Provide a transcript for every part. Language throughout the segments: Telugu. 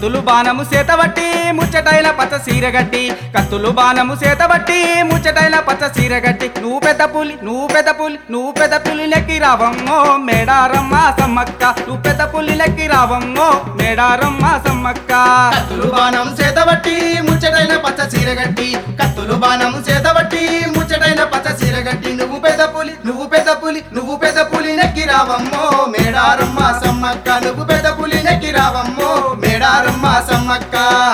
కత్తులు బాణము చేతబట్టి ముచ్చటైన పచ్చ సీరగట్టి కత్తులు బాణము చేతబట్టి ముచ్చటైన పచ్చ సీరగట్టి నువ్వు పెద్ద పులి నువ్వు పెద్ద పులి నువ్వు పెద్ద పులి లెక్కి రావమ్మో మేడారమ్మ సమ్మక్క నువ్వు పెద్ద పులి లెక్కి రావమ్మో మేడారమ్మ సమ్మక్క కత్తులు బాణం చేతబట్టి ముచ్చటైన పచ్చ చీరగట్టి కత్తులు బాణం చేతబట్టి ముచ్చటైన పచ్చ చీరగట్టి నువ్వు పెద్ద పులి నువ్వు పెద్ద పులి నువ్వు పెద్ద పులి నెక్కి రావమ్మో మేడారమ్మ సమ్మక్క నువ్వు పెద్ద పులి నెక్కి రావమ్మో మేడారమ్మ సమ్మక్క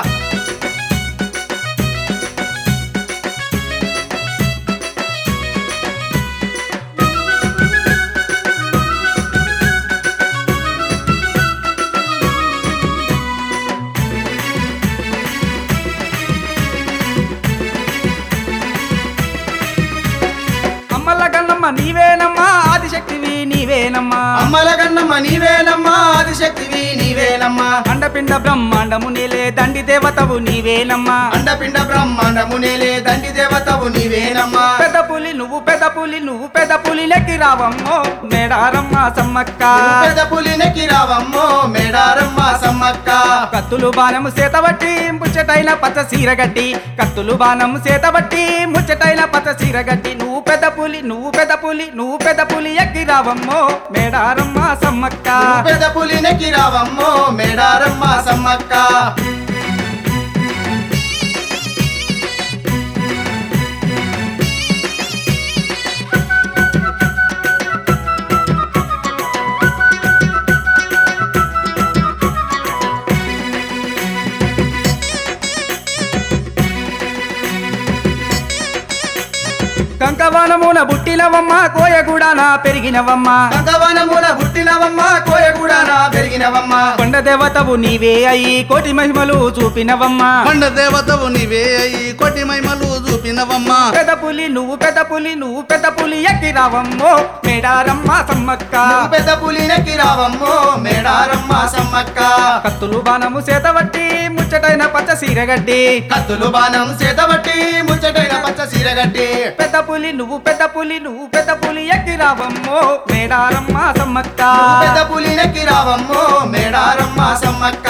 అమ్మల గన్నమ్మ నీవేనమ్మా ఆదిశక్తివి నీవేనమ్మా అమ్మల గన్నమ్మ నీవేనమ్మా ఆదిశక్తివి నీవేనమ్మా అండపిండ బ్రహ్మాండము నీలే దండి దేవతవు నీవేనమ్మా అండపిండ బ్రహ్మాండము నేలే దండి దేవతవు నీవేనమ్మా పెద్ద పులి నువ్వు పెద్ద పులి నువ్వు పెద్ద పులి లెక్కి రావమ్మో మేడారమ్మ సమ్మక్క నువ్వు పెద్ద పులి నెక్కి రావమ్మో మేడారమ్మ సమ్మక్క కత్తులు బాణము చేతబట్టి ముచ్చటైన పచ్చ సీరగట్టి కత్తులు బాణము చేతబట్టి ముచ్చటైన పచ్చ సీరగట్టి నువ్వు పెద్ద పులి నువ్వు పెద్ద పులి నువ్వు పెద్ద పులి ఎక్కి రావమ్మో మేడారమ్మ సమ్మక్క నువ్వు పెద్ద పులి నెక్కి రావమ్మో మేడారమ్మ సమ్మక్క కంకవనమున బుట్టినవమ్మ కోయగూడాన పెరిగినవమ్మ గంగవనమున పుట్టినవమ్మ కోయగూడాన పెరిగినవమ్మ కొండ దేవతవు నీవే అయి కోటి మహిమలు చూపినవమ్మ కొండ దేవతవు నీవే అయి కోటి మహిమలు చూపినవమ్మా పెద్ద పులి నువ్వు పెద్ద పులి నువ్వు పెద్ద పులి ఎక్కి రావమ్మో మేడారమ్మ సమ్మక్క నువ్వు పెద్ద పులి నెక్కి రావమ్మో మేడారమ్మ సమ్మక్క కత్తులు బాణము చేతబట్టి ముచ్చటైన పచ్చ సీరగడ్డి కత్తులు బాణం చేతబట్టి ముచ్చటైన పచ్చ సీరగట్టి పెద్ద పులి నువ్వు పెద్ద పులి నువ్వు పెద్ద పులి ఎక్కి రావమ్మో మేడారమ్మ సమ్మక్క నువ్వు పెద్ద పులి నెక్కి రావమ్మో మేడారమ్మ సమ్మక్క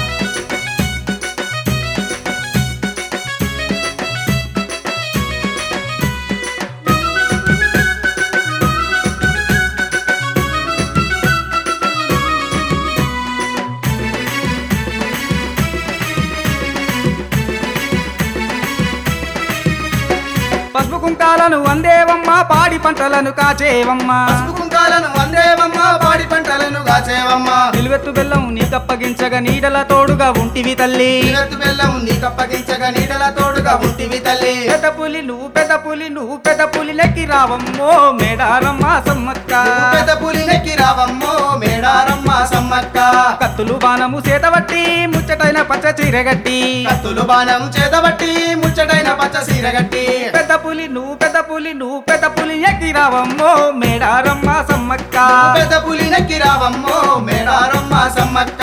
పసుపు కుంకాలను వందేవమ్మ పాడి పంటలను కాచేవమ్మ పసుపు కుంకాలను వందేవమ్మ పాడి పంటలను కాచేవమ్మ నిలువెత్తు బెల్లం నీకప్పగించగా నీడల తోడుగా ఉంటివి తల్లి నీరత్తు బెల్లం నీకప్పగించగా నీడల తోడుగా ఉంటివి తల్లి పెద్ద పులి నువ్వు పెద్ద పులి నువ్వు పెద్ద పులి లెక్కి రావమ్మో మేడారమ్మ సమ్మక్క నువ్వు పెద్ద పులి నెక్కి రావమ్మో మేడారమ్మ సమ్మక్క కత్తులు బాణము చేతబట్టి ముచ్చటైన పచ్చ చీరగట్టి కత్తులు బాణం చేతబట్టి ముచ్చటైన పచ్చ సీరగట్టి పెద్ద పులి నువ్వు పెద్ద పులి నువ్వు పెద్ద పులి ఎక్కి రావమ్మో మేడారమ్మ సమ్మక్క నువ్వు పెద్ద పులి నెక్కి రావమ్మో మేడారమ్మ సమ్మక్క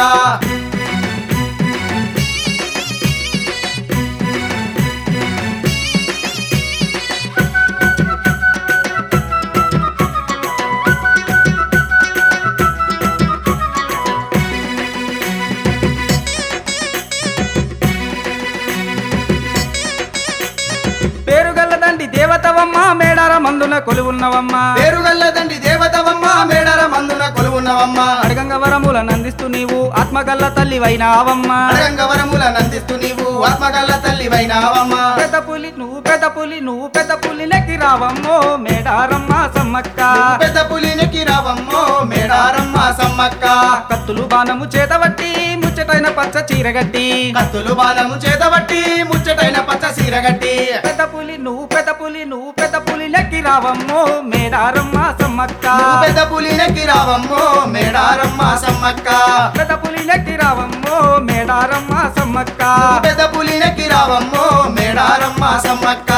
పేరుగల్లదండి దేవతవమ్మ మేడార మందున కొలువున్నవమ్మ పేరుగల్లదండి దేవతవమ్మ మేడార మందున కొలువున్నవమ్మ అడగంగ వరముల నందిస్తూ నీవు ఆత్మగల్ల తల్లి వైనావమ్మ అడగంగవరముల నందిస్తూ నీవు ఆత్మగల్ల తల్లి వైనావమ్మ పెద్ద పులి నువ్వు పెద్ద పులి నువ్వు పెద్ద పులి లెక్కి రావమ్మో మేడారమ్మ సమ్మక్క నువ్వు పెద్ద పులి నెక్కి రావమ్మో మేడారమ్మ సమ్మక్క కత్తులు బాణము చేతబట్టి ముచ్చటైన పచ్చ చీరగట్టి కత్తులు బాణము చేతబట్టి ముచ్చటైన పచ్చ సీరగట్టి పెద్ద పులి నువ్వు పెద్ద పులి నువ్వు పెద్ద పులి లెక్కి రావమ్మో మేడారమ్మ సమ్మక్క నువ్వు పెద్ద పులి నెక్కి రావమ్మో మేడారమ్మ సమ్మక్క పెద్ద పులి లెక్కి రావమ్మో మేడారమ్మ సమ్మక్క నువ్వు పెద్ద పులి నెక్కి రావమ్మో మేడారమ్మ సమ్మక్క